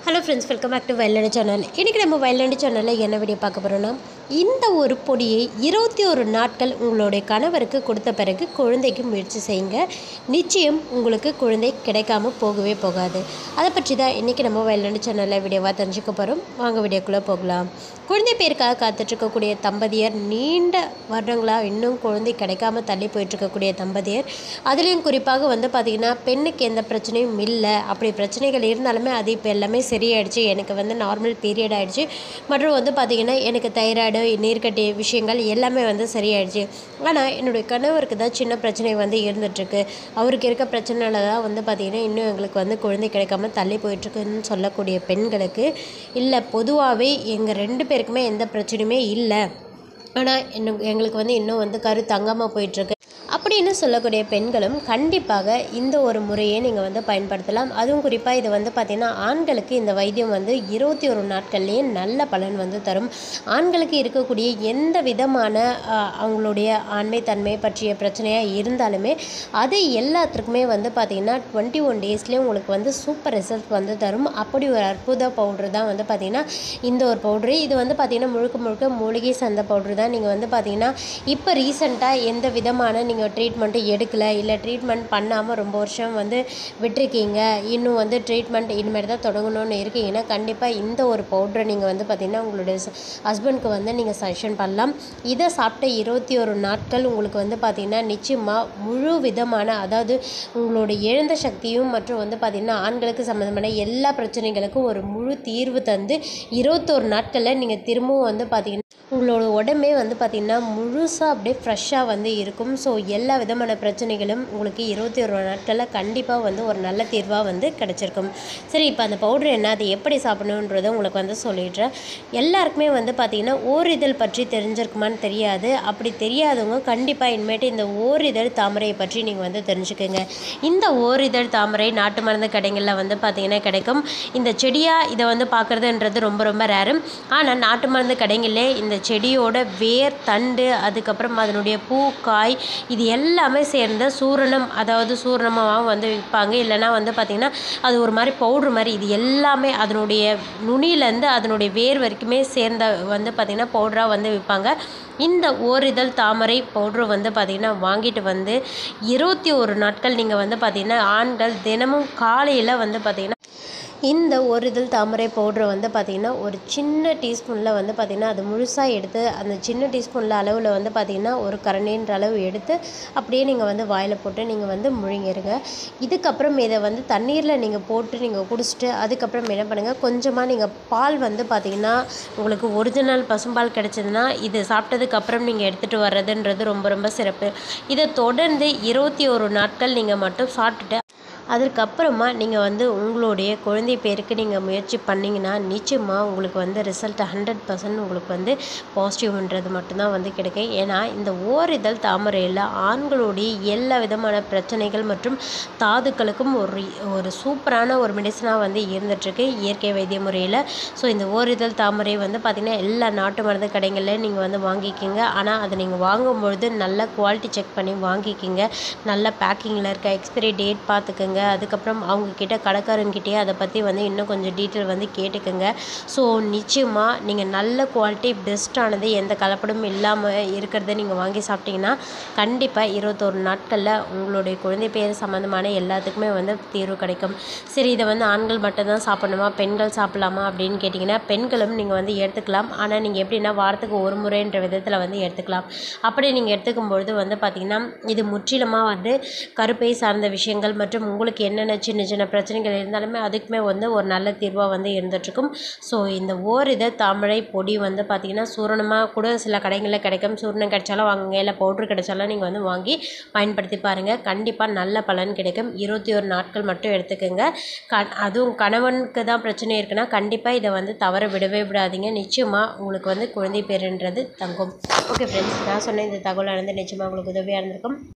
hello friends welcome back to Vayalandu channel இன்றைக்கி நம்ம வயலாண்டு சேனலில் என்ன வீடியோ பார்க்க போகிறோன்னா இந்த ஒரு பொடியை இருபத்தி ஒரு நாட்கள் உங்களுடைய கணவருக்கு கொடுத்த பிறகு குழந்தைக்கு முயற்சி செய்யுங்க நிச்சயம் உங்களுக்கு குழந்தை கிடைக்காம போகவே போகாது அதை பற்றி தான் இன்றைக்கி நம்ம வயலாண்டு சேனலில் வீடியோவாக தெரிஞ்சுக்க போகிறோம் வாங்க வீடியோக்குள்ளே போகலாம் குழந்தை பேருக்காக காத்துட்ருக்கக்கூடிய தம்பதியர் நீண்ட வருடங்களாக இன்னும் குழந்தை கிடைக்காம தள்ளி போயிட்டுருக்கக்கூடிய தம்பதியர் அதுலேயும் குறிப்பாக வந்து பார்த்திங்கன்னா பெண்ணுக்கு எந்த பிரச்சனையும் இல்லை அப்படி பிரச்சனைகள் இருந்தாலுமே அது இப்போ எல்லாமே சரியாயிடுச்சு எனக்கு வந்து நார்மல் பீரியட் ஆயிடுச்சு மற்றும் வந்து பார்த்திங்கன்னா எனக்கு தைராய்டு நீர்க்கட்டி விஷயங்கள் எல்லாமே வந்து சரியாயிடுச்சு ஆனால் என்னுடைய கணவருக்கு தான் சின்ன பிரச்சனை வந்து இருந்துகிட்ருக்கு அவருக்கு இருக்க பிரச்சனைனால தான் வந்து பார்த்திங்கன்னா இன்னும் எங்களுக்கு வந்து குழந்தை கிடைக்காம தள்ளி போயிட்டுருக்குன்னு சொல்லக்கூடிய பெண்களுக்கு இல்லை பொதுவாகவே எங்கள் ரெண்டு பேருக்குமே எந்த பிரச்சனையுமே இல்லை ஆனால் இன்னும் எங்களுக்கு வந்து இன்னும் வந்து கரு தங்காமல் போயிட்டுருக்கு அப்படின்னு சொல்லக்கூடிய பெண்களும் கண்டிப்பாக இந்த ஒரு முறையை நீங்கள் வந்து பயன்படுத்தலாம் அதுவும் குறிப்பாக இது வந்து பார்த்திங்கன்னா ஆண்களுக்கு இந்த வைத்தியம் வந்து இருபத்தி ஒரு நாட்கள்லேயே நல்ல பலன் வந்து தரும் ஆண்களுக்கு இருக்கக்கூடிய எந்த விதமான ஆஹ், அவங்களுடைய ஆண்மை தன்மை பற்றிய பிரச்சனையாக இருந்தாலுமே அது எல்லாத்துக்குமே வந்து பார்த்திங்கன்னா டுவெண்ட்டி ஒன் டேஸ்லேயே உங்களுக்கு வந்து சூப்பர் ரிசல்ட் வந்து தரும் அப்படி ஒரு அற்புத பவுட்ரு தான் வந்து பார்த்திங்கன்னா இந்த ஒரு பவுட்ரு இது வந்து பார்த்திங்கன்னா முழுக்க முழுக்க மூலிகை சந்த பவுட்ரு தான் நீங்கள் வந்து பார்த்திங்கன்னா இப்போ ரீசெண்டாக எந்த விதமான நீங்கள் ட்ரீட்மெண்ட்டு எடுக்கலை இல்லை ட்ரீட்மெண்ட் பண்ணாமல் ரொம்ப வருஷம் வந்து விட்டுருக்கீங்க இன்னும் வந்து ட்ரீட்மெண்ட் இனிமேல் தான் தொடங்கணும்னு இருக்கீங்கன்னா கண்டிப்பாக இந்த ஒரு பவுட்ரை நீங்கள் வந்து பார்த்திங்கன்னா உங்களுடைய ஹஸ்பண்ட்க்கு வந்து நீங்கள் சஜஷன் பண்ணலாம் இதை சாப்பிட்ட இருபத்தி ஒரு நாட்கள் உங்களுக்கு வந்து பார்த்திங்கன்னா நிச்சயமாக முழு விதமான அதாவது உங்களோட இழந்த சக்தியும் மற்றும் வந்து பார்த்திங்கன்னா ஆண்களுக்கு சம்மந்தமான எல்லா பிரச்சனைகளுக்கும் ஒரு முழு தீர்வு தந்து இருபத்தோரு நாட்களில் நீங்கள் திரும்பவும் வந்து பார்த்திங்கன்னா உங்களோட உடம்பே வந்து பார்த்திங்கன்னா முழுசாக அப்படியே ஃப்ரெஷ்ஷாக வந்து இருக்கும் ஸோ எல்லா விதமான பிரச்சனைகளும் உங்களுக்கு இருபத்தி ஒரு நாட்களில் கண்டிப்பாக வந்து ஒரு நல்ல தீர்வாக வந்து கிடச்சிருக்கும் சரி இப்போ அந்த பவுடர் என்ன அது எப்படி சாப்பிடணுன்றதை உங்களுக்கு வந்து சொல்லிடுறேன் எல்லாருக்குமே வந்து பார்த்திங்கன்னா ஓரிதழ் பற்றி தெரிஞ்சிருக்குமான்னு தெரியாது அப்படி தெரியாதவங்க கண்டிப்பாக இனிமேட்டு இந்த ஓரிதழ் தாமரையை பற்றி நீங்கள் வந்து தெரிஞ்சுக்கோங்க இந்த ஓரிதழ் தாமரை நாட்டு மருந்து கடைகளில் வந்து பார்த்திங்கன்னா கிடைக்கும் இந்த செடியாக இதை வந்து பார்க்குறதுன்றது ரொம்ப ரொம்ப ரேரும் ஆனால் நாட்டு மருந்து கடைகளிலே இந்த செடியோட வேர் தண்டு அதுக்கப்புறம் அதனுடைய பூ காய் இது எல்லாமே சேர்ந்த சூரணம் அதாவது சூரணமாக வந்து விற்பாங்க இல்லைன்னா வந்து பார்த்திங்கன்னா அது ஒரு மாதிரி பவுட்ரு மாதிரி இது எல்லாமே அதனுடைய நுனியிலேருந்து அதனுடைய வேர் வரைக்குமே சேர்ந்த வந்து பார்த்திங்கன்னா பவுடராக வந்து விற்பாங்க இந்த ஓரிதழ் தாமரை பவுட்ரு வந்து பார்த்திங்கன்னா வாங்கிட்டு வந்து இருபத்தி ஒரு நாட்கள் நீங்கள் வந்து பார்த்திங்கன்னா ஆண்கள் தினமும் காலையில் வந்து பார்த்திங்கன்னா இந்த ஒரு இதழ் தாமரை பவுட்ரு வந்து பார்த்திங்கன்னா ஒரு சின்ன டீஸ்பூனில் வந்து பார்த்திங்கன்னா அது முழுசாக எடுத்து அந்த சின்ன டீஸ்பூனில் அளவில் வந்து பார்த்திங்கன்னா ஒரு கரண்டின்ற அளவு எடுத்து அப்படியே நீங்கள் வந்து வாயில் போட்டு நீங்கள் வந்து முழுங்கிருங்க இதுக்கப்புறம் இதை வந்து தண்ணீரில் நீங்கள் போட்டு நீங்கள் குடிச்சிட்டு அதுக்கப்புறம் என்ன பண்ணுங்கள் கொஞ்சமாக நீங்கள் பால் வந்து பார்த்திங்கன்னா உங்களுக்கு ஒரிஜினல் பசும்பால் கிடச்சதுன்னா இது சாப்பிட்டதுக்கப்புறம் நீங்கள் எடுத்துகிட்டு வர்றதுன்றது ரொம்ப ரொம்ப சிறப்பு இதை தொடர்ந்து இருபத்தி ஒரு நாட்கள் நீங்கள் மட்டும் சாப்பிட்டுட்டு அதற்கப்புறமா நீங்கள் வந்து உங்களுடைய குழந்தை பேருக்கு நீங்கள் முயற்சி பண்ணிங்கன்னா நிச்சயமாக உங்களுக்கு வந்து ரிசல்ட் ஹண்ட்ரட் பர்சன்ட் உங்களுக்கு வந்து பாசிட்டிவ்ன்றது மட்டும்தான் வந்து கிடைக்கும் ஏன்னா இந்த ஓரிதழ் தாமரையில் ஆண்களுடைய எல்லா விதமான பிரச்சனைகள் மற்றும் தாதுக்களுக்கும் ஒரு ஒரு சூப்பரான ஒரு மெடிசனாக வந்து இருந்துகிட்ருக்கு இயற்கை வைத்திய முறையில் ஸோ இந்த ஓரிதழ் தாமரை வந்து பார்த்திங்கன்னா எல்லா நாட்டு மருந்து கடைகளில் நீங்கள் வந்து வாங்கிக்கிங்க ஆனால் அதை நீங்கள் வாங்கும்பொழுது நல்ல குவாலிட்டி செக் பண்ணி வாங்கிக்கிங்க நல்ல பேக்கிங்கில் இருக்க எக்ஸ்பைரி டேட் பார்த்துக்குங்க அதுக்கப்புறம் அவங்கக்கிட்ட கடைக்காரங்கிட்டே அதை பற்றி வந்து இன்னும் கொஞ்சம் டீட்டெயில் வந்து கேட்டுக்குங்க ஸோ நிச்சயமாக நீங்கள் நல்ல குவாலிட்டி பெஸ்ட்டானது எந்த கலப்படமும் இல்லாமல் இருக்கிறத நீங்கள் வாங்கி சாப்பிட்டீங்கன்னா கண்டிப்பாக இருபத்தொரு நாட்களில் உங்களுடைய குழந்தை பேர் சம்மந்தமான எல்லாத்துக்குமே வந்து தீர்வு கிடைக்கும் சரி இதை வந்து ஆண்கள் மட்டும்தான் சாப்பிடணுமா பெண்கள் சாப்பிடலாமா அப்படின்னு கேட்டிங்கன்னா பெண்களும் நீங்கள் வந்து எடுத்துக்கலாம் ஆனால் நீங்கள் எப்படின்னா வாரத்துக்கு ஒரு முறைன்ற விதத்தில் வந்து எடுத்துக்கலாம் அப்படி நீங்கள் எடுத்துக்கும் பொழுது வந்து பார்த்திங்கன்னா இது முற்றிலுமாக வந்து கருப்பை சார்ந்த விஷயங்கள் மற்றும் உங்களுக்கு என்னென்ன சின்ன சின்ன பிரச்சனைகள் இருந்தாலுமே அதுக்குமே வந்து ஒரு நல்ல தீர்வாக வந்து இருந்துகிட்ருக்கும் ஸோ இந்த ஓரித தாமரை பொடி வந்து பார்த்திங்கன்னா சூரணமாக கூட சில கடைகளில் கிடைக்கும் சூரணம் கிடைச்சாலும் வாங்குங்க இல்லை பவுட்ரு கிடைச்சாலும் நீங்கள் வந்து வாங்கி பயன்படுத்தி பாருங்கள் கண்டிப்பாக நல்ல பலன் கிடைக்கும் இருபத்தி ஒரு நாட்கள் மட்டும் எடுத்துக்கோங்க க அதுவும் கணவனுக்கு தான் பிரச்சனை இருக்குன்னா கண்டிப்பாக இதை வந்து தவற விடவே விடாதீங்க நிச்சயமாக உங்களுக்கு வந்து குழந்தை பேருன்றது தங்கும் ஓகே ஃப்ரெண்ட்ஸ் நான் சொன்ன இந்த தகவலானது நிச்சயமாக உங்களுக்கு உதவியாக இருந்திருக்கும்